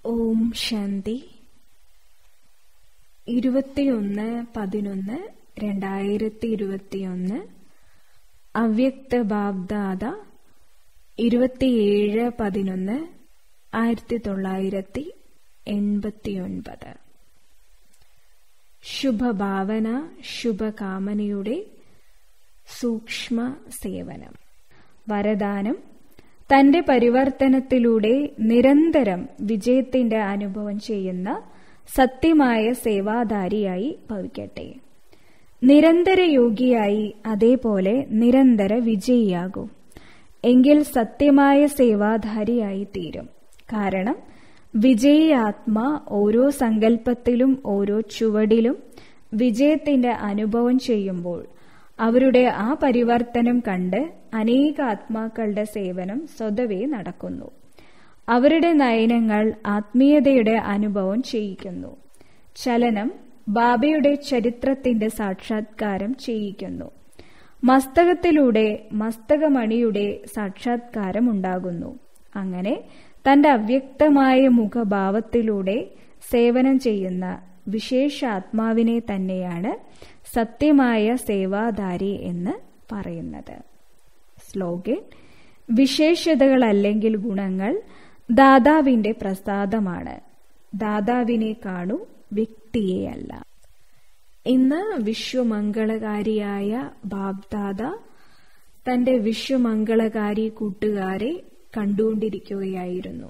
ഓം ശാന്തി ഇരുപത്തിയൊന്ന് പതിനൊന്ന് രണ്ടായിരത്തി ഇരുപത്തിയൊന്ന് അവ്യക്ത ബാബ്ദാദ ഇരുപത്തിയേഴ് പതിനൊന്ന് ആയിരത്തി തൊള്ളായിരത്തി എൺപത്തിയൊൻപത് ശുഭഭാവന ശുഭകാമനയുടെ സൂക്ഷ്മ സേവനം വരദാനം തന്റെ പരിവർത്തനത്തിലൂടെ നിരന്തരം വിജയത്തിന്റെ അനുഭവം ചെയ്യുന്ന സത്യമായ സേവാധാരിയായി ഭവിക്കട്ടെ നിരന്തര യോഗിയായി അതേപോലെ നിരന്തര വിജയിയാകൂ എങ്കിൽ സത്യമായ സേവാധാരിയായി തീരും കാരണം വിജയി ആത്മ ഓരോ സങ്കല്പത്തിലും ഓരോ ചുവടിലും വിജയത്തിന്റെ അനുഭവം ചെയ്യുമ്പോൾ അവരുടെ ആ പരിവർത്തനം കണ്ട് അനേക ആത്മാക്കളുടെ സേവനം സ്വതവേ നടക്കുന്നു അവരുടെ നയനങ്ങൾ ആത്മീയതയുടെ അനുഭവം ചെയ്യിക്കുന്നു ചലനം ബാബയുടെ ചരിത്രത്തിന്റെ സാക്ഷാത്കാരം ചെയ്യിക്കുന്നു മസ്തകത്തിലൂടെ മസ്തകമണിയുടെ സാക്ഷാത്കാരം ഉണ്ടാകുന്നു അങ്ങനെ തന്റെ അവ്യക്തമായ മുഖഭാവത്തിലൂടെ സേവനം ചെയ്യുന്ന വിശേഷ ആത്മാവിനെ തന്നെയാണ് സത്യമായ സേവാധാരി എന്ന് പറയുന്നത് സ്ലോഗൻ വിശേഷതകളല്ലെങ്കിൽ ഗുണങ്ങൾ ദാതാവിന്റെ പ്രസാദമാണ് ദാതാവിനെ കാണൂ വ്യക്തിയെയല്ല ഇന്ന് വിശ്വമംഗളകാരിയായ ബാബ്ദാദ തന്റെ വിശ്വമംഗളകാരി കൂട്ടുകാരെ കണ്ടുകൊണ്ടിരിക്കുകയായിരുന്നു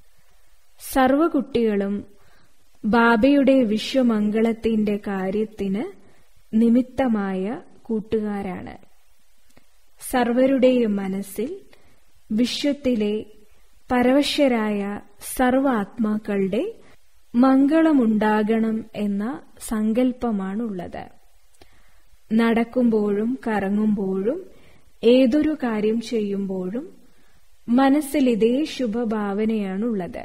സർവ കുട്ടികളും ബാബയുടെ വിശ്വമംഗളത്തിന്റെ കാര്യത്തിന് നിമിത്തമായ കൂട്ടുകാരാണ് സർവരുടെയും മനസ്സിൽ വിശ്വത്തിലെ പരവശരായ സർവ ആത്മാക്കളുടെ മംഗളമുണ്ടാകണം എന്ന സങ്കല്പമാണുള്ളത് നടക്കുമ്പോഴും കറങ്ങുമ്പോഴും ഏതൊരു കാര്യം ചെയ്യുമ്പോഴും മനസ്സിൽ ഇതേ ശുഭഭാവനയാണുള്ളത്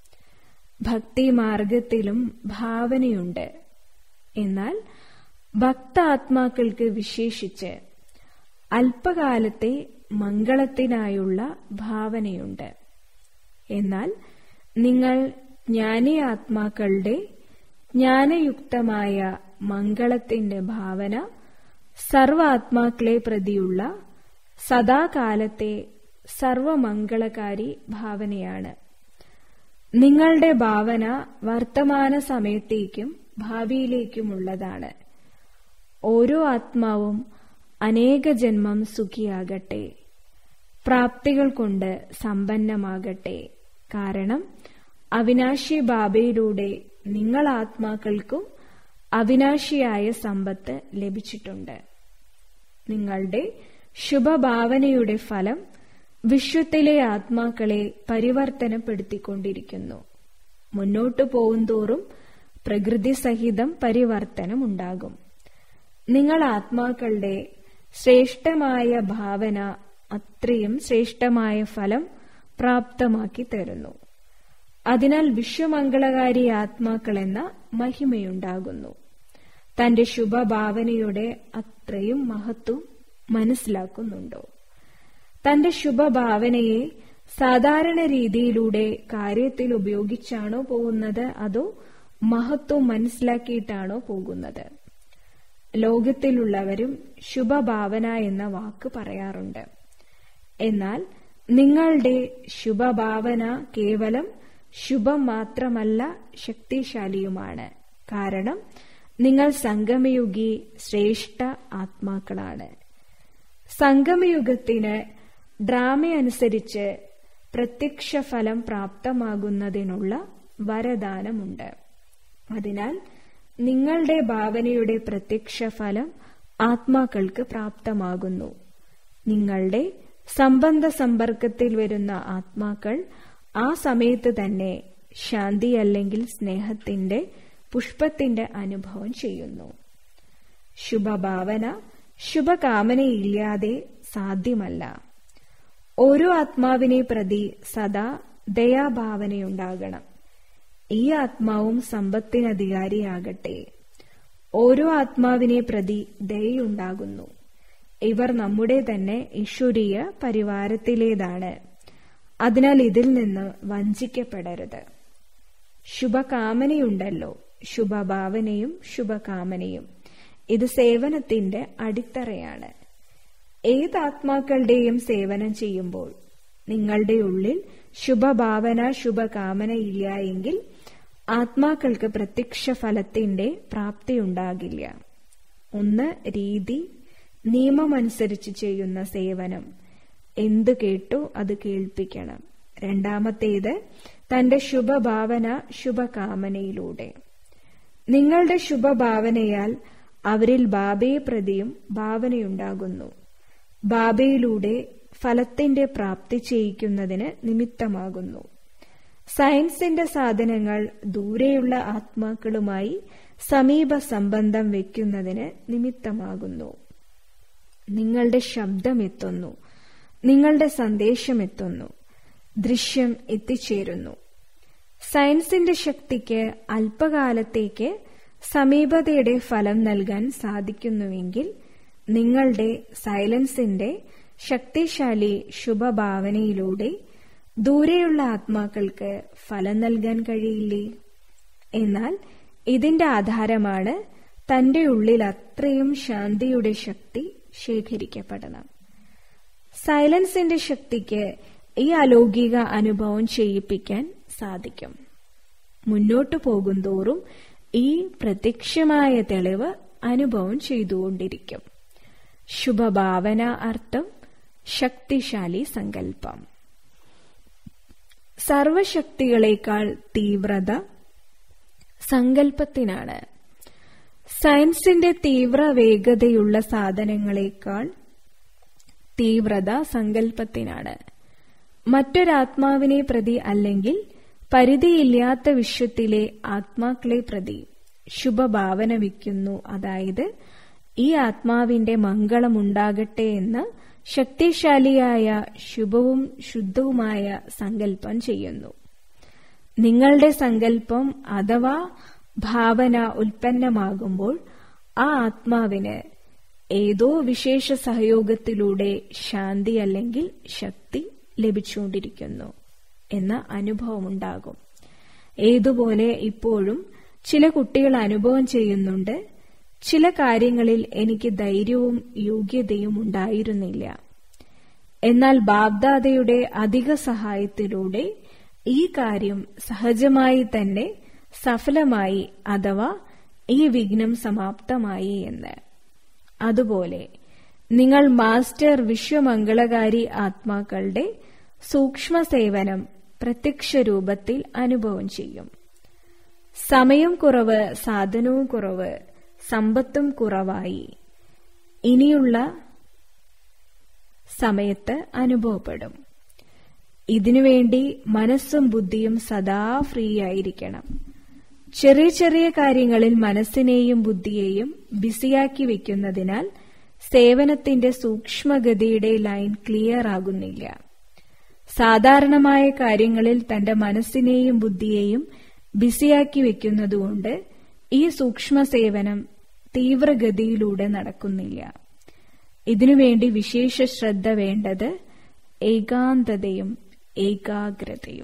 ഭക്തി മാർഗത്തിലും ഭാവനയുണ്ട് എന്നാൽ ഭക്താത്മാക്കൾക്ക് വിശേഷിച്ച് അല്പകാലത്തെ മംഗളത്തിനായുള്ള ഭാവനയുണ്ട് എന്നാൽ നിങ്ങൾ ജ്ഞാനി ആത്മാക്കളുടെ ജ്ഞാനയുക്തമായ മംഗളത്തിന്റെ ഭാവന സർവ ആത്മാക്കളെ പ്രതിയുള്ള സദാകാലത്തെ സർവമംഗളകാരി ഭാവനയാണ് നിങ്ങളുടെ ഭാവന വർത്തമാന സമയത്തേക്കും ഭാവിയിലേക്കുമുള്ളതാണ് ഓരോ ആത്മാവും അനേക ജന്മം സുഖിയാകട്ടെ പ്രാപ്തികൾ കൊണ്ട് സമ്പന്നമാകട്ടെ കാരണം അവിനാശി ബാബയിലൂടെ നിങ്ങൾ ആത്മാക്കൾക്കും അവിനാശിയായ സമ്പത്ത് ലഭിച്ചിട്ടുണ്ട് നിങ്ങളുടെ ശുഭഭാവനയുടെ ഫലം വിശ്വത്തിലെ ആത്മാക്കളെ പരിവർത്തനപ്പെടുത്തിക്കൊണ്ടിരിക്കുന്നു മുന്നോട്ടു പോകുന്തോറും പ്രകൃതി സഹിതം പരിവർത്തനമുണ്ടാകും നിങ്ങൾ ആത്മാക്കളുടെ ശ്രേഷ്ഠമായ ഭാവന അത്രയും ശ്രേഷ്ഠമായ ഫലം പ്രാപ്തമാക്കി തരുന്നു അതിനാൽ വിശ്വമംഗളകാരി ആത്മാക്കൾ എന്ന മഹിമയുണ്ടാകുന്നു തന്റെ ശുഭഭാവനയുടെ അത്രയും മഹത്വം മനസ്സിലാക്കുന്നുണ്ടോ തന്റെ ശുഭഭാവനയെ സാധാരണ രീതിയിലൂടെ കാര്യത്തിൽ ഉപയോഗിച്ചാണോ പോകുന്നത് അതോ മഹത്വം മനസ്സിലാക്കിയിട്ടാണോ പോകുന്നത് ലോകത്തിലുള്ളവരും ശുഭഭാവന എന്ന വാക്ക് പറയാറുണ്ട് എന്നാൽ നിങ്ങളുടെ ശുഭഭാവന കേവലം ശുഭം മാത്രമല്ല ശക്തിശാലിയുമാണ് കാരണം നിങ്ങൾ സംഗമയുഗി ശ്രേഷ്ഠ ആത്മാക്കളാണ് സംഗമയുഗത്തിന് ഡ്രാമ അനുസരിച്ച് പ്രത്യക്ഷ ഫലം പ്രാപ്തമാകുന്നതിനുള്ള വരദാനമുണ്ട് അതിനാൽ നിങ്ങളുടെ ഭാവനയുടെ പ്രത്യക്ഷ ഫലം ആത്മാക്കൾക്ക് പ്രാപ്തമാകുന്നു നിങ്ങളുടെ സംബന്ധ സമ്പർക്കത്തിൽ വരുന്ന ആത്മാക്കൾ ആ സമയത്ത് തന്നെ ശാന്തി അല്ലെങ്കിൽ സ്നേഹത്തിന്റെ പുഷ്പത്തിന്റെ അനുഭവം ചെയ്യുന്നു ശുഭഭാവന ശുഭകാമനയില്ലാതെ സാധ്യമല്ല ഓരോ ആത്മാവിനെ പ്രതി സദാ ദയാഭാവനയുണ്ടാകണം ഈ ആത്മാവും സമ്പത്തിനധികാരിയാകട്ടെ ഓരോ ആത്മാവിനെ പ്രതി ദയുണ്ടാകുന്നു ഇവർ നമ്മുടെ തന്നെ ഈശ്വരീയ പരിവാരത്തിലേതാണ് അതിനാൽ ഇതിൽ നിന്ന് വഞ്ചിക്കപ്പെടരുത് ശുഭകാമനയുണ്ടല്ലോ ശുഭഭാവനയും ശുഭകാമനയും ഇത് സേവനത്തിന്റെ അടിത്തറയാണ് ഏത് ആത്മാക്കളുടെയും സേവനം ചെയ്യുമ്പോൾ നിങ്ങളുടെ ഉള്ളിൽ ശുഭഭാവന ശുഭകാമന ഇല്ല എങ്കിൽ ആത്മാക്കൾക്ക് പ്രത്യക്ഷ ഫലത്തിന്റെ പ്രാപ്തിയുണ്ടാകില്ല ഒന്ന് രീതി നിയമമനുസരിച്ച് ചെയ്യുന്ന സേവനം എന്തു കേട്ടു അത് കേൾപ്പിക്കണം രണ്ടാമത്തേത് തന്റെ ശുഭഭാവന ശുഭകാമനയിലൂടെ നിങ്ങളുടെ ശുഭഭാവനയാൽ അവരിൽ ബാബയെ പ്രതിയും ഭാവനയുണ്ടാകുന്നു ബാബയിലൂടെ ഫലത്തിന്റെ പ്രാപ്തി ചെയ്യിക്കുന്നതിന് നിമിത്തമാകുന്നു സയൻസിന്റെ സാധനങ്ങൾ ദൂരെയുള്ള ആത്മാക്കളുമായി സമീപ സംബന്ധം വയ്ക്കുന്നതിന് നിമിത്തമാകുന്നു നിങ്ങളുടെ ശബ്ദം എത്തുന്നു നിങ്ങളുടെ സന്ദേശം എത്തുന്നു ദൃശ്യം എത്തിച്ചേരുന്നു സയൻസിന്റെ ശക്തിക്ക് അല്പകാലത്തേക്ക് സമീപതയുടെ ഫലം നൽകാൻ സാധിക്കുന്നുവെങ്കിൽ നിങ്ങളുടെ സൈലൻസിന്റെ ശക്തിശാലി ശുഭഭാവനയിലൂടെ ദൂരെയുള്ള ആത്മാക്കൾക്ക് ഫലം നൽകാൻ കഴിയില്ലേ എന്നാൽ ഇതിന്റെ ആധാരമാണ് തന്റെ ഉള്ളിൽ അത്രയും ശാന്തിയുടെ ശക്തി ശേഖരിക്കപ്പെടണം സൈലൻസിന്റെ ശക്തിക്ക് ഈ അലൗകിക അനുഭവം ചെയ്യിപ്പിക്കാൻ സാധിക്കും മുന്നോട്ടു പോകുന്തോറും ഈ പ്രത്യക്ഷമായ തെളിവ് അനുഭവം ചെയ്തുകൊണ്ടിരിക്കും ശുഭഭാവന അർത്ഥം ശക്തിശാലി സങ്കല്പം സർവശക്തികളെക്കാൾ തീവ്രത സങ്കല്പത്തിനാണ് സയൻസിന്റെ തീവ്ര വേഗതയുള്ള സാധനങ്ങളെക്കാൾ തീവ്രത സങ്കല്പത്തിനാണ് മറ്റൊരാത്മാവിനെ പ്രതി അല്ലെങ്കിൽ പരിധിയില്ലാത്ത വിശ്വത്തിലെ ആത്മാക്കളെ പ്രതി ശുഭഭാവന വയ്ക്കുന്നു അതായത് ഈ ആത്മാവിന്റെ മംഗളമുണ്ടാകട്ടെ എന്ന് ശക്തിശാലിയായ ശുഭവും ശുദ്ധവുമായ സങ്കല്പം ചെയ്യുന്നു നിങ്ങളുടെ സങ്കല്പം അഥവാ ഭാവന ഉൽപ്പന്നമാകുമ്പോൾ ആ ആത്മാവിന് ഏതോ വിശേഷ സഹയോഗത്തിലൂടെ ശാന്തി അല്ലെങ്കിൽ ശക്തി ലഭിച്ചുകൊണ്ടിരിക്കുന്നു എന്ന അനുഭവമുണ്ടാകും ഏതുപോലെ ഇപ്പോഴും ചില കുട്ടികൾ അനുഭവം ചെയ്യുന്നുണ്ട് ചില കാര്യങ്ങളിൽ എനിക്ക് ധൈര്യവും യോഗ്യതയും ഉണ്ടായിരുന്നില്ല എന്നാൽ ബാബ്ദാദയുടെ അധിക സഹായത്തിലൂടെ ഈ കാര്യം സഹജമായി തന്നെ സഫലമായി അഥവാ ഈ വിഘ്നം സമാപ്തമായി എന്ന് അതുപോലെ നിങ്ങൾ മാസ്റ്റർ വിശ്വമംഗളകാരി ആത്മാക്കളുടെ സൂക്ഷ്മ സേവനം പ്രത്യക്ഷ രൂപത്തിൽ അനുഭവം ചെയ്യും സമയം കുറവ് സാധനവും കുറവ് സമ്പത്തും കുറവായി ഇനിയുള്ള സമയത്ത് അനുഭവപ്പെടും ഇതിനുവേണ്ടി മനസ്സും ബുദ്ധിയും സദാ ഫ്രീ ആയിരിക്കണം ചെറിയ ചെറിയ കാര്യങ്ങളിൽ മനസ്സിനെയും ബുദ്ധിയെയും ബിസിയാക്കി വെക്കുന്നതിനാൽ സേവനത്തിന്റെ സൂക്ഷ്മഗതിയുടെ ലൈൻ ക്ലിയർ ആകുന്നില്ല സാധാരണമായ കാര്യങ്ങളിൽ തന്റെ മനസ്സിനെയും ബുദ്ധിയെയും ബിസിയാക്കി വെക്കുന്നതുകൊണ്ട് ഈ സൂക്ഷ്മ സേവനം തീവ്രഗതിയിലൂടെ നടക്കുന്നില്ല ഇതിനുവേണ്ടി വിശേഷ ശ്രദ്ധ വേണ്ടത് ഏകാന്തതയും ഏകാഗ്രതയും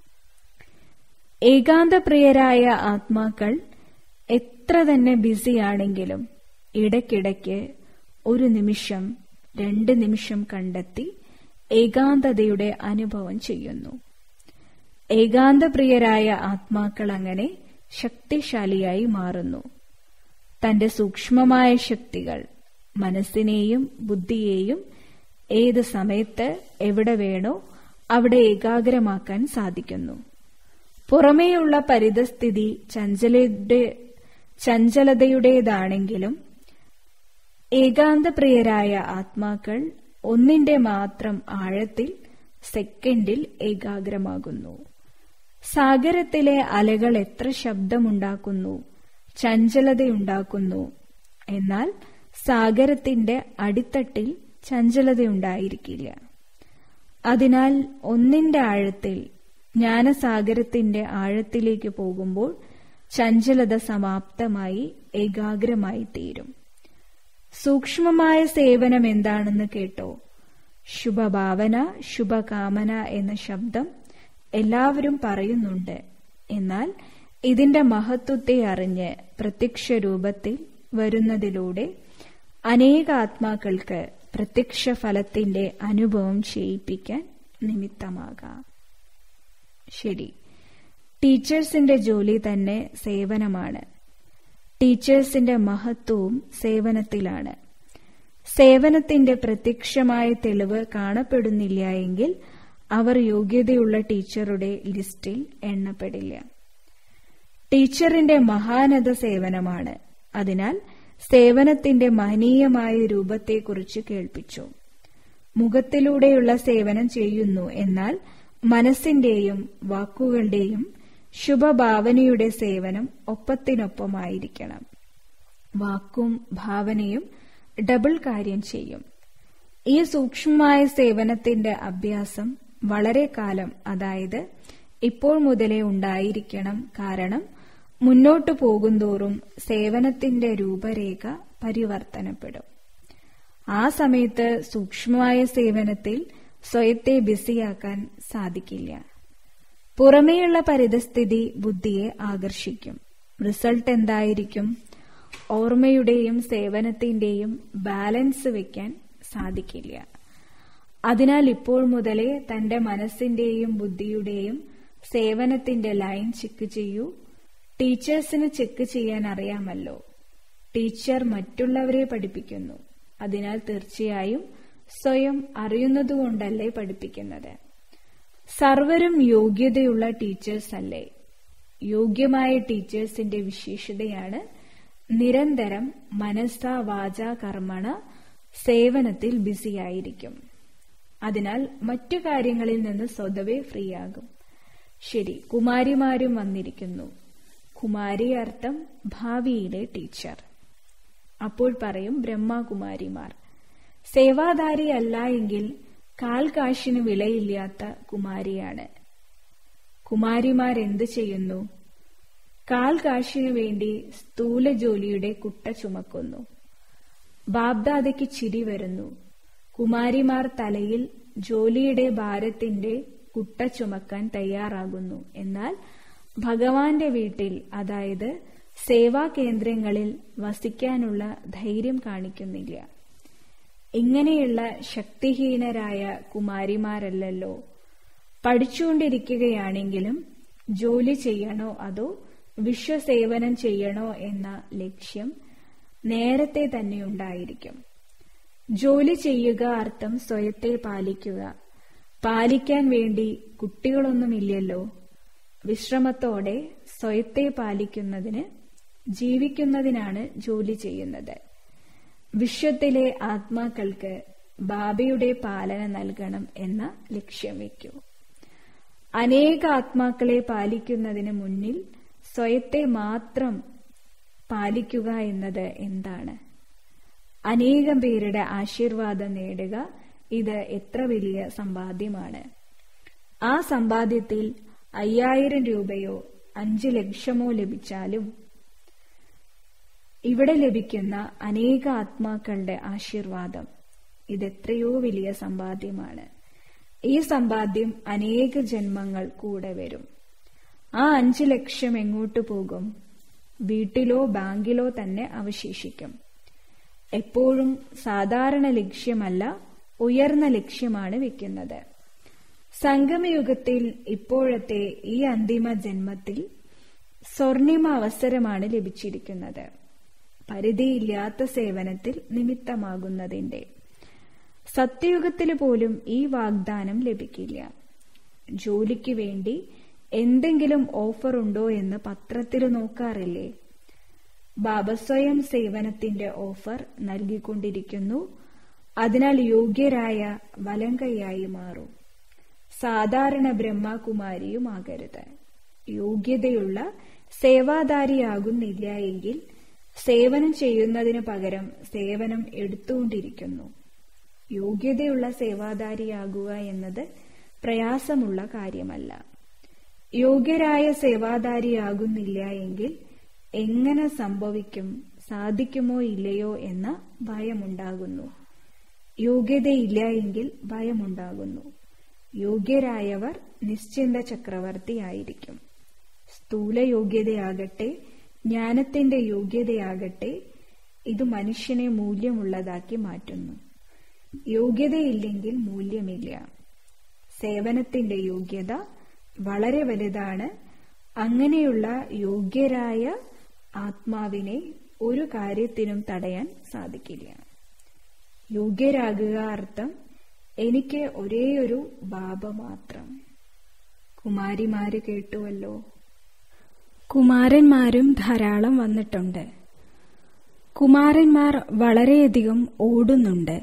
ഏകാന്തപ്രിയരായ ആത്മാക്കൾ എത്ര തന്നെ ബിസിയാണെങ്കിലും ഇടയ്ക്കിടയ്ക്ക് ഒരു നിമിഷം രണ്ട് നിമിഷം കണ്ടെത്തി ഏകാന്തതയുടെ അനുഭവം ചെയ്യുന്നു ഏകാന്തപ്രിയരായ ആത്മാക്കൾ അങ്ങനെ ശക്തിശാലിയായി മാറുന്നു തന്റെ സൂക്ഷ്മമായ ശക്തികൾ മനസ്സിനെയും ബുദ്ധിയെയും ഏത് സമയത്ത് എവിടെ വേണോ അവിടെ ഏകാഗ്രമാക്കാൻ സാധിക്കുന്നു പുറമേയുള്ള പരിതസ്ഥിതി ചഞ്ചലയുടെ ചഞ്ചലതയുടേതാണെങ്കിലും ഏകാന്തപ്രിയരായ ആത്മാക്കൾ ഒന്നിന്റെ മാത്രം ആഴത്തിൽ സെക്കൻഡിൽ ഏകാഗ്രമാകുന്നു സാഗരത്തിലെ അലകൾ എത്ര ശബ്ദമുണ്ടാക്കുന്നു ചഞ്ചലതയുണ്ടാക്കുന്നു എന്നാൽ സാഗരത്തിന്റെ അടിത്തട്ടിൽ ചഞ്ചലതയുണ്ടായിരിക്കില്ല അതിനാൽ ഒന്നിന്റെ ആഴത്തിൽ ജ്ഞാനസാഗരത്തിന്റെ ആഴത്തിലേക്ക് പോകുമ്പോൾ ചഞ്ചലത സമാപ്തമായി ഏകാഗ്രമായി തീരും സൂക്ഷ്മമായ സേവനം എന്താണെന്ന് കേട്ടോ ശുഭഭാവന ശുഭകാമന എന്ന ശബ്ദം എല്ലാവരും പറയുന്നുണ്ട് എന്നാൽ ഇതിന്റെ മഹത്വത്തെ അറിഞ്ഞ് പ്രത്യക്ഷ രൂപത്തിൽ വരുന്നതിലൂടെ അനേക ആത്മാക്കൾക്ക് പ്രത്യക്ഷ ഫലത്തിന്റെ അനുഭവം ചെയ്യിപ്പിക്കാൻ നിമിത്തമാകാം ശരി ടീച്ചേഴ്സിന്റെ ജോലി തന്നെ സേവനമാണ് ടീച്ചേഴ്സിന്റെ മഹത്വവും സേവനത്തിലാണ് സേവനത്തിന്റെ പ്രത്യക്ഷമായ തെളിവ് കാണപ്പെടുന്നില്ല എങ്കിൽ അവർ യോഗ്യതയുള്ള ടീച്ചറുടെ ലിസ്റ്റിൽ എണ്ണപ്പെടില്ല ടീച്ചറിന്റെ മഹാനത സേവനമാണ് അതിനാൽ സേവനത്തിന്റെ മഹനീയമായ രൂപത്തെക്കുറിച്ച് കേൾപ്പിച്ചു മുഖത്തിലൂടെയുള്ള സേവനം ചെയ്യുന്നു എന്നാൽ മനസ്സിന്റെയും വാക്കുകളുടെയും ശുഭഭാവനയുടെ സേവനം ഒപ്പത്തിനൊപ്പമായിരിക്കണം വാക്കും ഭാവനയും ഡബിൾ കാര്യം ചെയ്യും ഈ സൂക്ഷ്മമായ സേവനത്തിന്റെ അഭ്യാസം വളരെ കാലം അതായത് ഇപ്പോൾ മുതലേ ഉണ്ടായിരിക്കണം കാരണം മുന്നോട്ടു പോകുന്തോറും സേവനത്തിന്റെ രൂപരേഖ പരിവർത്തനപ്പെടും ആ സമയത്ത് സൂക്ഷ്മമായ സേവനത്തിൽ സ്വയത്തെ ബിസിയാക്കാൻ സാധിക്കില്ല പുറമേയുള്ള പരിതസ്ഥിതി ബുദ്ധിയെ ആകർഷിക്കും റിസൾട്ട് എന്തായിരിക്കും ഓർമ്മയുടെയും സേവനത്തിന്റെയും ബാലൻസ് വെക്കാൻ സാധിക്കില്ല അതിനാൽ ഇപ്പോൾ മുതലേ തന്റെ മനസ്സിന്റെയും ബുദ്ധിയുടെയും സേവനത്തിന്റെ ലൈൻ ചെക്ക് ചെയ്യൂ ടീച്ചേഴ്സിന് ചെക്ക് ചെയ്യാൻ അറിയാമല്ലോ ടീച്ചർ മറ്റുള്ളവരെ പഠിപ്പിക്കുന്നു അതിനാൽ തീർച്ചയായും സ്വയം അറിയുന്നതുകൊണ്ടല്ലേ പഠിപ്പിക്കുന്നത് സർവരും യോഗ്യതയുള്ള ടീച്ചേഴ്സ് അല്ലേ യോഗ്യമായ ടീച്ചേഴ്സിന്റെ വിശേഷതയാണ് നിരന്തരം മനസ്സ വാച കർമ്മണ സേവനത്തിൽ ബിസിയായിരിക്കും അതിനാൽ മറ്റു കാര്യങ്ങളിൽ നിന്ന് സ്വതവേ ഫ്രീ ആകും ശരി കുമാരിമാരും വന്നിരിക്കുന്നു കുമാരി അർത്ഥം ഭാവിയിലെ ടീച്ചർ അപ്പോൾ പറയും ബ്രഹ്മകുമാരിമാർ സേവാധാരി അല്ല എങ്കിൽ കാൽ കാശിന് വിലയില്ലാത്ത കുമാരിയാണ് കുമാരിമാർ എന്ത് ചെയ്യുന്നു കാൽ കാശിനു വേണ്ടി സ്ഥൂല ജോലിയുടെ കുട്ട ചുമക്കുന്നു ബാബ്ദാദയ്ക്ക് ചിരി വരുന്നു കുമാരിമാർ തലയിൽ ജോലിയുടെ ഭാരത്തിന്റെ കുട്ട ചുമക്കാൻ തയ്യാറാകുന്നു എന്നാൽ ഭഗവാന്റെ വീട്ടിൽ അതായത് സേവാ കേന്ദ്രങ്ങളിൽ വസിക്കാനുള്ള ധൈര്യം കാണിക്കുന്നില്ല ഇങ്ങനെയുള്ള ശക്തിഹീനരായ കുമാരിമാരല്ലല്ലോ പഠിച്ചുകൊണ്ടിരിക്കുകയാണെങ്കിലും ജോലി ചെയ്യണോ അതോ വിശ്വസേവനം ചെയ്യണോ എന്ന ലക്ഷ്യം നേരത്തെ തന്നെ ഉണ്ടായിരിക്കും ജോലി ചെയ്യുക അർത്ഥം സ്വയത്തെ പാലിക്കുക പാലിക്കാൻ വേണ്ടി കുട്ടികളൊന്നുമില്ലല്ലോ വിശ്രമത്തോടെ സ്വയത്തെ പാലിക്കുന്നതിന് ജീവിക്കുന്നതിനാണ് ജോലി ചെയ്യുന്നത് വിശ്വത്തിലെ ആത്മാക്കൾക്ക് ബാബയുടെ പാലന നൽകണം എന്ന ലക്ഷ്യം വയ്ക്കൂ അനേക ആത്മാക്കളെ പാലിക്കുന്നതിന് മുന്നിൽ സ്വയത്തെ മാത്രം പാലിക്കുക എന്നത് എന്താണ് അനേകം പേരുടെ ആശീർവാദം നേടുക ഇത് എത്ര വലിയ സമ്പാദ്യമാണ് ആ സമ്പാദ്യത്തിൽ അയ്യായിരം രൂപയോ അഞ്ചു ലക്ഷമോ ലഭിച്ചാലും ഇവിടെ ലഭിക്കുന്ന അനേക ആത്മാക്കളുടെ ആശീർവാദം ഇതെത്രയോ വലിയ സമ്പാദ്യമാണ് ഈ സമ്പാദ്യം അനേക ജന്മങ്ങൾ കൂടെ വരും ആ അഞ്ചു ലക്ഷം എങ്ങോട്ട് പോകും വീട്ടിലോ ബാങ്കിലോ തന്നെ അവശേഷിക്കും എപ്പോഴും സാധാരണ ലക്ഷ്യമല്ല ഉയർന്ന ലക്ഷ്യമാണ് വെക്കുന്നത് സംഗമയുഗത്തിൽ ഇപ്പോഴത്തെ ഈ അന്തിമ ജന്മത്തിൽ സ്വർണിമ അവസരമാണ് ലഭിച്ചിരിക്കുന്നത് പരിധിയില്ലാത്ത സേവനത്തിൽ നിമിത്തമാകുന്നതിന്റെ സത്യയുഗത്തിൽ പോലും ഈ വാഗ്ദാനം ലഭിക്കില്ല ജോലിക്ക് വേണ്ടി എന്തെങ്കിലും ഓഫർ ഉണ്ടോ എന്ന് പത്രത്തിൽ നോക്കാറില്ലേ ബാബ സ്വയം സേവനത്തിന്റെ ഓഫർ നൽകിക്കൊണ്ടിരിക്കുന്നു അതിനാൽ യോഗ്യരായ വലങ്കയായി മാറും സാധാരണ ബ്രഹ്മകുമാരിയുമാകരുത് യോഗ്യതയുള്ള സേവാധാരിയാകുന്നില്ല എങ്കിൽ സേവനം ചെയ്യുന്നതിന് പകരം സേവനം എടുത്തുകൊണ്ടിരിക്കുന്നു യോഗ്യതയുള്ള സേവാധാരിയാകുക എന്നത് പ്രയാസമുള്ള കാര്യമല്ല യോഗ്യരായ സേവാധാരിയാകുന്നില്ല എങ്കിൽ എങ്ങനെ സംഭവിക്കും സാധിക്കുമോ ഇല്ലയോ എന്ന ഭയമുണ്ടാകുന്നു യോഗ്യതയില്ല എങ്കിൽ ഭയമുണ്ടാകുന്നു യോഗ്യരായവർ നിശ്ചിന്ത ചക്രവർത്തിയായിരിക്കും സ്ഥൂല യോഗ്യതയാകട്ടെ ജ്ഞാനത്തിന്റെ യോഗ്യതയാകട്ടെ ഇത് മനുഷ്യനെ മൂല്യമുള്ളതാക്കി മാറ്റുന്നു യോഗ്യതയില്ലെങ്കിൽ മൂല്യമില്ല സേവനത്തിന്റെ യോഗ്യത വളരെ വലുതാണ് അങ്ങനെയുള്ള യോഗ്യരായ ആത്മാവിനെ ഒരു കാര്യത്തിനും തടയാൻ സാധിക്കില്ല യോഗ്യരാകുക അർത്ഥം എനിക്ക് ഒരേയൊരു ബാബ മാത്രം കുമാരിമാര് കേട്ടുവല്ലോ കുമാരന്മാരും ധാരാളം വന്നിട്ടുണ്ട് കുമാരന്മാർ വളരെയധികം ഓടുന്നുണ്ട്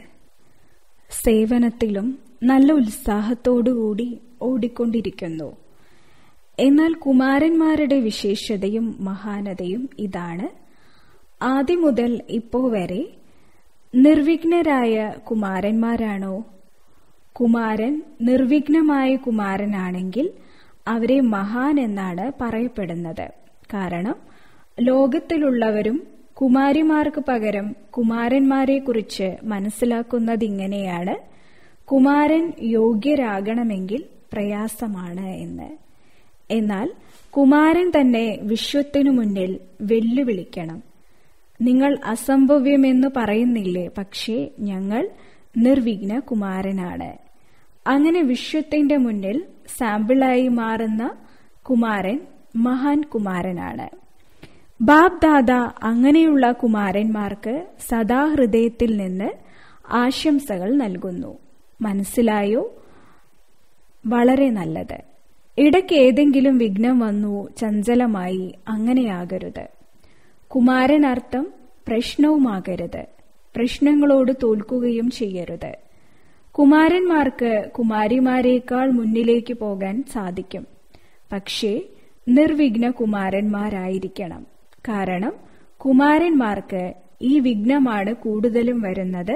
സേവനത്തിലും നല്ല ഉത്സാഹത്തോടുകൂടി ഓടിക്കൊണ്ടിരിക്കുന്നു എന്നാൽ കുമാരന്മാരുടെ വിശേഷതയും മഹാനതയും ഇതാണ് ആദ്യം മുതൽ ഇപ്പോ വരെ നിർവിഘ്നരായ കുമാരന്മാരാണോ കുമാരൻ നിർവിഘ്നമായ കുമാരനാണെങ്കിൽ അവരെ മഹാൻ എന്നാണ് പറയപ്പെടുന്നത് കാരണം ലോകത്തിലുള്ളവരും കുമാരിമാർക്ക് പകരം കുമാരന്മാരെ കുറിച്ച് മനസ്സിലാക്കുന്നത് ഇങ്ങനെയാണ് കുമാരൻ യോഗ്യരാകണമെങ്കിൽ പ്രയാസമാണ് എന്ന് എന്നാൽ കുമാരൻ തന്നെ വിശ്വത്തിനു മുന്നിൽ വെല്ലുവിളിക്കണം നിങ്ങൾ അസംഭവ്യമെന്ന് പറയുന്നില്ലേ പക്ഷേ ഞങ്ങൾ നിർവിഘ്ന കുമാരനാണ് അങ്ങനെ വിശ്വത്തിന്റെ മുന്നിൽ സാമ്പിളായി മാറുന്ന കുമാരൻ മഹാൻ കുമാരനാണ് ബാബ് ദാദ അങ്ങനെയുള്ള കുമാരന്മാർക്ക് സദാ ഹൃദയത്തിൽ നിന്ന് ആശംസകൾ നൽകുന്നു മനസ്സിലായോ വളരെ നല്ലത് ഇടയ്ക്ക് ഏതെങ്കിലും വിഘ്നം വന്നു ചഞ്ചലമായി അങ്ങനെയാകരുത് കുമാരൻ അർത്ഥം പ്രശ്നവുമാകരുത് പ്രശ്നങ്ങളോട് തോൽക്കുകയും ചെയ്യരുത് കുമാരന്മാർക്ക് കുമാരിമാരേക്കാൾ മുന്നിലേക്ക് പോകാൻ സാധിക്കും പക്ഷേ നിർവിഘ്ന കുമാരന്മാരായിരിക്കണം കാരണം കുമാരന്മാർക്ക് ഈ വിഘ്നമാണ് കൂടുതലും വരുന്നത്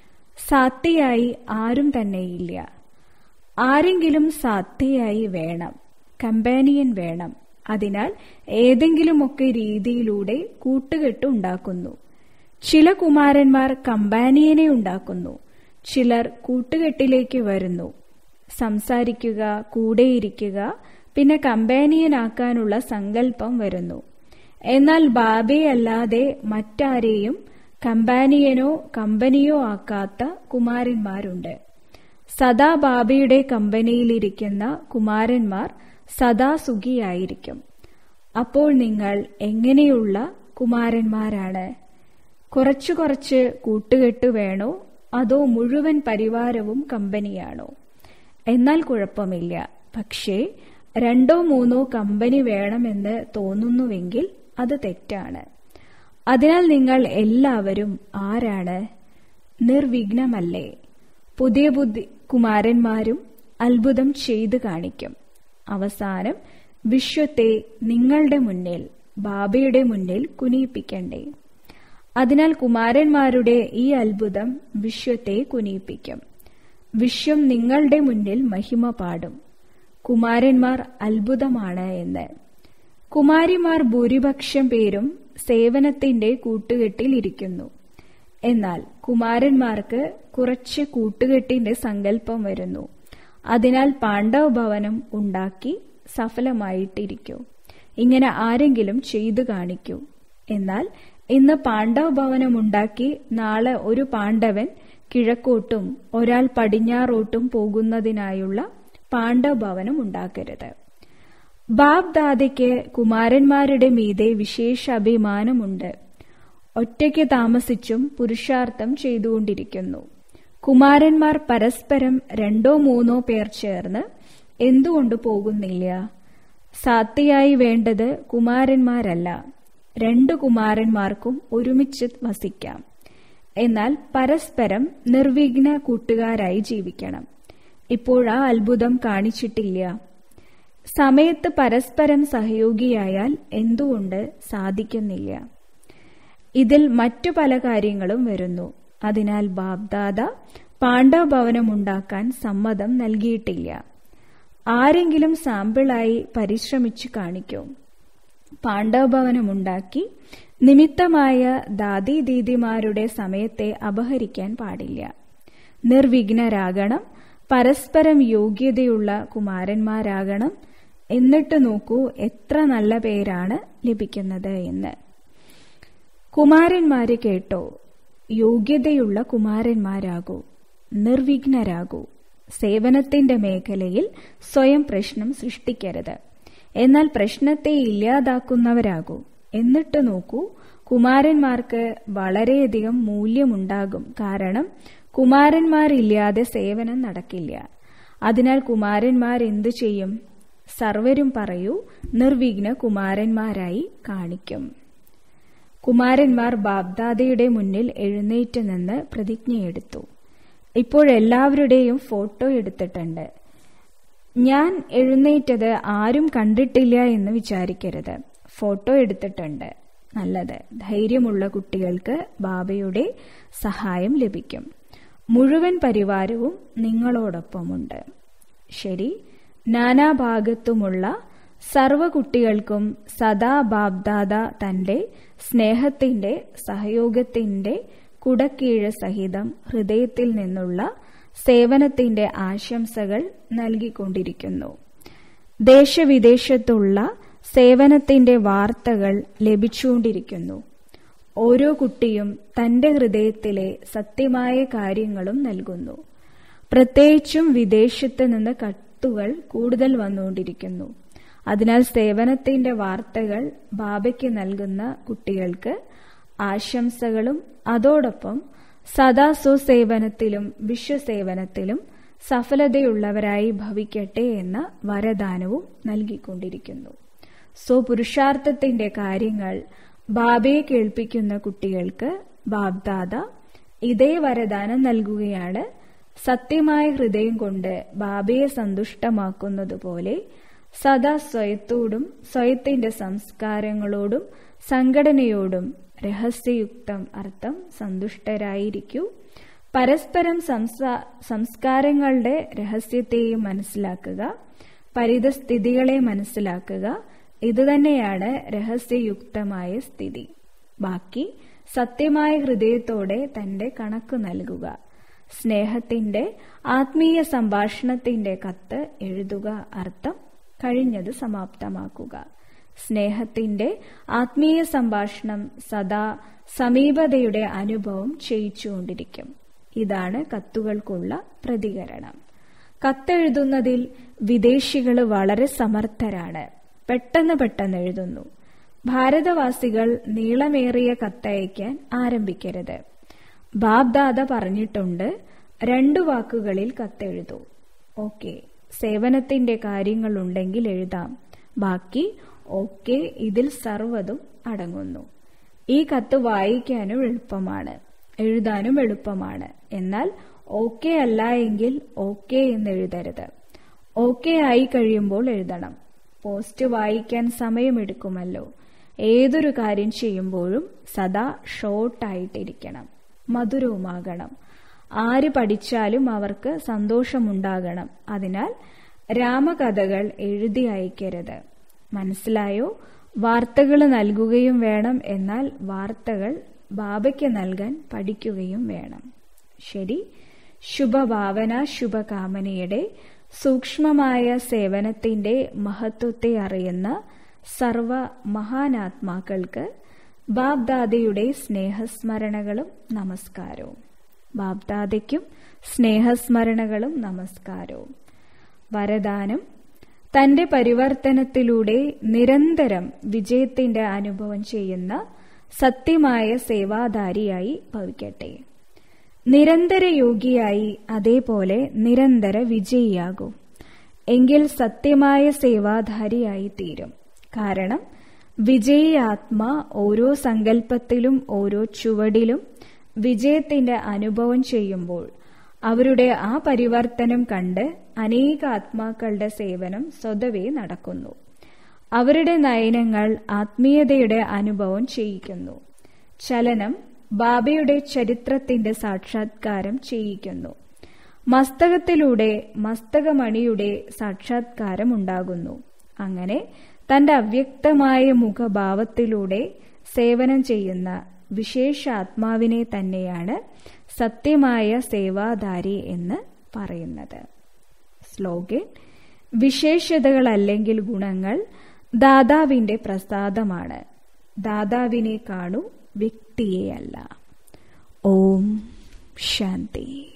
സാത്യയായി ആരും തന്നെയില്ല ആരെങ്കിലും സാധ്യയായി വേണം കമ്പാനിയൻ വേണം അതിനാൽ ഏതെങ്കിലുമൊക്കെ രീതിയിലൂടെ കൂട്ടുകെട്ട് ഉണ്ടാക്കുന്നു ചില കുമാരന്മാർ കമ്പാനിയനെ ഉണ്ടാക്കുന്നു ചിലർ കൂട്ടുകെട്ടിലേക്ക് വരുന്നു സംസാരിക്കുക കൂടെയിരിക്കുക പിന്നെ കമ്പാനിയനാക്കാനുള്ള സങ്കല്പം വരുന്നു എന്നാൽ ബാബയെ അല്ലാതെ മറ്റാരെയും കമ്പാനിയനോ കമ്പനിയോ ആക്കാത്ത കുമാരന്മാരുണ്ട് സദാ ബാബയുടെ കമ്പനിയിലിരിക്കുന്ന കുമാരന്മാർ സദാ സുഖിയായിരിക്കും അപ്പോൾ നിങ്ങൾ എങ്ങനെയുള്ള കുമാരന്മാരാണ് കുറച്ചു കുറച്ച് കൂട്ടുകെട്ട് വേണോ അതോ മുഴുവൻ പരിവാരവും കമ്പനിയാണോ എന്നാൽ കുഴപ്പമില്ല പക്ഷേ രണ്ടോ മൂന്നോ കമ്പനി വേണമെന്ന് തോന്നുന്നുവെങ്കിൽ അത് തെറ്റാണ് അതിനാൽ നിങ്ങൾ എല്ലാവരും ആരാണ് നിർവിഘ്നമല്ലേ പുതിയ ബുദ്ധി കുമാരന്മാരും അത്ഭുതം ചെയ്തു കാണിക്കും അവസാനം വിശ്വത്തെ നിങ്ങളുടെ മുന്നിൽ ബാബയുടെ മുന്നിൽ കുനിയിപ്പിക്കണ്ടേ അതിനാൽ കുമാരന്മാരുടെ ഈ അത്ഭുതം വിശ്വത്തെ കുനിയിപ്പിക്കും വിശ്വം നിങ്ങളുടെ മുന്നിൽ മഹിമ പാടും കുമാരന്മാർ അത്ഭുതമാണ് എന്ന് കുമാരിമാർ ഭൂരിപക്ഷം പേരും സേവനത്തിന്റെ കൂട്ടുകെട്ടിൽ ഇരിക്കുന്നു എന്നാൽ കുമാരന്മാർക്ക് കുറച്ച് കൂട്ടുകെട്ടിന്റെ സങ്കല്പം വരുന്നു അതിനാൽ പാണ്ഡവ ഭവനം ഉണ്ടാക്കി സഫലമായിട്ടിരിക്കൂ ഇങ്ങനെ ആരെങ്കിലും ചെയ്തു കാണിക്കൂ എന്നാൽ ഇന്ന് പാണ്ഡവ ഭവനം ഉണ്ടാക്കി നാളെ ഒരു പാണ്ഡവൻ കിഴക്കോട്ടും ഒരാൾ പടിഞ്ഞാറോട്ടും പോകുന്നതിനായുള്ള പാണ്ഡവ ഭവനം ഉണ്ടാക്കരുത് ബാബ് ദാദയ്ക്ക് കുമാരന്മാരുടെ മീതെ വിശേഷ അഭിമാനമുണ്ട് ഒറ്റയ്ക്ക് താമസിച്ചും പുരുഷാർത്ഥം ചെയ്തുകൊണ്ടിരിക്കുന്നു കുമാരന്മാർ പരസ്പരം രണ്ടോ മൂന്നോ പേർ ചേർന്ന് എന്തുകൊണ്ട് പോകുന്നില്ല സാത്യയായി വേണ്ടത് കുമാരന്മാരല്ല രണ്ടു കുമാരന്മാർക്കും ഒരുമിച്ച് വസിക്കാം എന്നാൽ പരസ്പരം നിർവിഘ്ന കൂട്ടുകാരായി ജീവിക്കണം ഇപ്പോഴാ അത്ഭുതം കാണിച്ചിട്ടില്ല സമയത്ത് പരസ്പരം സഹയോഗിയായാൽ എന്തുകൊണ്ട് സാധിക്കുന്നില്ല ഇതിൽ മറ്റു പല കാര്യങ്ങളും വരുന്നു അതിനാൽ ബാബ്ദാദ പാണ്ഡവ ഭവനമുണ്ടാക്കാൻ സമ്മതം നൽകിയിട്ടില്ല ആരെങ്കിലും സാമ്പിളായി പരിശ്രമിച്ചു കാണിക്കൂ പാണ്ഡവ ഭവനമുണ്ടാക്കി നിമിത്തമായ ദാദി ദീദിമാരുടെ സമയത്തെ അപഹരിക്കാൻ പാടില്ല നിർവിഘ്നരാകണം പരസ്പരം യോഗ്യതയുള്ള കുമാരന്മാരാകണം എന്നിട്ട് നോക്കൂ എത്ര നല്ല പേരാണ് ലഭിക്കുന്നത് എന്ന് കുമാരന്മാര് കേട്ടോ യോഗ്യതയുള്ള കുമാരന്മാരാകൂ നിർവിഘ്നരാകൂ സേവനത്തിന്റെ മേഖലയിൽ സ്വയം പ്രശ്നം സൃഷ്ടിക്കരുത് എന്നാൽ പ്രശ്നത്തെ ഇല്ലാതാക്കുന്നവരാകൂ എന്നിട്ട് നോക്കൂ കുമാരന്മാർക്ക് വളരെയധികം മൂല്യമുണ്ടാകും കാരണം കുമാരന്മാരില്ലാതെ സേവനം നടക്കില്ല അതിനാൽ കുമാരന്മാർ എന്തു ചെയ്യും സർവരും പറയൂ നിർവിഘ്ന കുമാരന്മാരായി കാണിക്കും കുമാരന്മാർ ബാബ്ദാദയുടെ മുന്നിൽ എഴുന്നേറ്റ് നിന്ന് പ്രതിജ്ഞയെടുത്തു ഇപ്പോഴെല്ലാവരുടെയും ഫോട്ടോ എടുത്തിട്ടുണ്ട് ഞാൻ എഴുന്നേറ്റത് ആരും കണ്ടിട്ടില്ല എന്ന് വിചാരിക്കരുത് ഫോട്ടോ എടുത്തിട്ടുണ്ട് നല്ലത് ധൈര്യമുള്ള കുട്ടികൾക്ക് ബാബയുടെ സഹായം ലഭിക്കും മുഴുവൻ പരിവാരവും നിങ്ങളോടൊപ്പമുണ്ട് ശരി നാനാഭാഗത്തുമുള്ള സർവ കുട്ടികൾക്കും സദാ ബാബ്ദാദ തന്റെ സ്നേഹത്തിന്റെ സഹയോഗത്തിന്റെ കുടക്കീഴ് സഹിതം ഹൃദയത്തിൽ നിന്നുള്ള സേവനത്തിന്റെ ആശംസകൾ നൽകിക്കൊണ്ടിരിക്കുന്നു ദേശവിദേശത്തുള്ള സേവനത്തിന്റെ വാർത്തകൾ ലഭിച്ചുകൊണ്ടിരിക്കുന്നു ഓരോ കുട്ടിയും തന്റെ ഹൃദയത്തിലെ സത്യമായ കാര്യങ്ങളും നൽകുന്നു പ്രത്യേകിച്ചും വിദേശത്ത് നിന്ന് കത്തുകൾ കൂടുതൽ വന്നുകൊണ്ടിരിക്കുന്നു അതിനാൽ സേവനത്തിന്റെ വാർത്തകൾ ബാബയ്ക്ക് നൽകുന്ന കുട്ടികൾക്ക് ആശംസകളും അതോടൊപ്പം സദാ സുസേവനത്തിലും വിശ്വസേവനത്തിലും സഫലതയുള്ളവരായി ഭവിക്കട്ടെ എന്ന വരദാനവും നൽകിക്കൊണ്ടിരിക്കുന്നു സോ പുരുഷാർത്ഥത്തിന്റെ കാര്യങ്ങൾ ബാബയെ കേൾപ്പിക്കുന്ന കുട്ടികൾക്ക് ബാബ്ദാദ ഇതേ വരദാനം നൽകുകയാണ് സത്യമായ ഹൃദയം കൊണ്ട് ബാബയെ സന്തുഷ്ടമാക്കുന്നതുപോലെ സദാ സ്വയത്തോടും സ്വയത്തിന്റെ സംസ്കാരങ്ങളോടും സംഘടനയോടും രഹസ്യയുക്തം അർത്ഥം സന്തുഷ്ടരായിരിക്കൂ പരസ്പരം സംസ്കാരങ്ങളുടെ രഹസ്യത്തെയും മനസ്സിലാക്കുക പരിതസ്ഥിതികളെ മനസ്സിലാക്കുക ഇതുതന്നെയാണ് രഹസ്യയുക്തമായ സ്ഥിതി ബാക്കി സത്യമായ ഹൃദയത്തോടെ തന്റെ കണക്ക് നൽകുക സ്നേഹത്തിന്റെ ആത്മീയ സംഭാഷണത്തിന്റെ കത്ത് എഴുതുക അർത്ഥം കഴിഞ്ഞത് സമാപ്തമാക്കുക സ്നേഹത്തിന്റെ ആത്മീയ സംഭാഷണം സദാ സമീപതയുടെ അനുഭവം ചെയ്യിച്ചുകൊണ്ടിരിക്കും ഇതാണ് കത്തുകൾക്കുള്ള പ്രതികരണം കത്തെഴുതുന്നതിൽ വിദേശികൾ വളരെ സമർത്ഥരാണ് പെട്ടെന്ന് പെട്ടെന്ന് എഴുതുന്നു ഭാരതവാസികൾ നീളമേറിയ കത്തയക്കാൻ ആരംഭിക്കരുത് ബാബ്ദാദ പറഞ്ഞിട്ടുണ്ട് രണ്ടു വാക്കുകളിൽ കത്തെഴുതൂ ഓക്കെ സേവനത്തിന്റെ കാര്യങ്ങളുണ്ടെങ്കിൽ എഴുതാം ബാക്കി ഓക്കെ ഇതിൽ സർവ്വതും അടങ്ങുന്നു ഈ കത്ത് വായിക്കാനും എളുപ്പമാണ് എഴുതാനും എളുപ്പമാണ് എന്നാൽ ഓക്കെ അല്ല എങ്കിൽ ഓക്കെ എന്ന് എഴുതരുത് ഓക്കെ ആയി കഴിയുമ്പോൾ എഴുതണം പോസ്റ്റ് വായിക്കാൻ സമയമെടുക്കുമല്ലോ ഏതൊരു കാര്യം ചെയ്യുമ്പോഴും സദാ ഷോർട്ടായിട്ടിരിക്കണം മധുരവുമാകണം ആര് പഠിച്ചാലും അവർക്ക് സന്തോഷമുണ്ടാകണം അതിനാൽ രാമകഥകൾ എഴുതി അയക്കരുത് മനസ്സിലായോ വാർത്തകൾ നൽകുകയും വേണം എന്നാൽ വാർത്തകൾ ബാബയ്ക്ക് നൽകാൻ പഠിക്കുകയും വേണം ശരി ശുഭഭാവന ശുഭകാമനയുടെ സൂക്ഷ്മമായ സേവനത്തിന്റെ മഹത്വത്തെ അറിയുന്ന സർവ മഹാനാത്മാക്കൾക്ക് ബാബ്ദാദയുടെ സ്നേഹസ്മരണകളും നമസ്കാരവും ബാബ്ദാദയ്ക്കും സ്നേഹസ്മരണകളും നമസ്കാരവും വരദാനം തന്റെ പരിവർത്തനത്തിലൂടെ നിരന്തരം വിജയത്തിന്റെ അനുഭവം ചെയ്യുന്ന സത്യമായ സേവാധാരിയായി ഭവിക്കട്ടെ നിരന്തര യോഗിയായി അതേപോലെ നിരന്തര വിജയിയാകും എങ്കിൽ സത്യമായ സേവാധാരിയായി തീരും കാരണം വിജയി ആത്മാ ഓരോ സങ്കല്പത്തിലും ഓരോ ചുവടിലും വിജയത്തിന്റെ അനുഭവം ചെയ്യുമ്പോൾ അവരുടെ ആ പരിവർത്തനം കണ്ട് അനേക ആത്മാക്കളുടെ സേവനം സ്വതവേ നടക്കുന്നു അവരുടെ നയനങ്ങൾ ആത്മീയതയുടെ അനുഭവം ചെയ്യിക്കുന്നു ചലനം ബാബയുടെ ചരിത്രത്തിന്റെ സാക്ഷാത്കാരം ചെയ്യിക്കുന്നു മസ്തകത്തിലൂടെ മസ്തകമണിയുടെ സാക്ഷാത്കാരം ഉണ്ടാകുന്നു അങ്ങനെ തന്റെ അവ്യക്തമായ മുഖഭാവത്തിലൂടെ സേവനം ചെയ്യുന്ന വിശേഷ ആത്മാവിനെ തന്നെയാണ് സത്യമായ സേവാധാരി എന്ന് പറയുന്നത് സ്ലോഗൻ വിശേഷതകളല്ലെങ്കിൽ ഗുണങ്ങൾ ദാതാവിന്റെ പ്രസാദമാണ് ദാതാവിനെ കാണൂ വ്യക്തിയെയല്ല ഓം ശാന്തി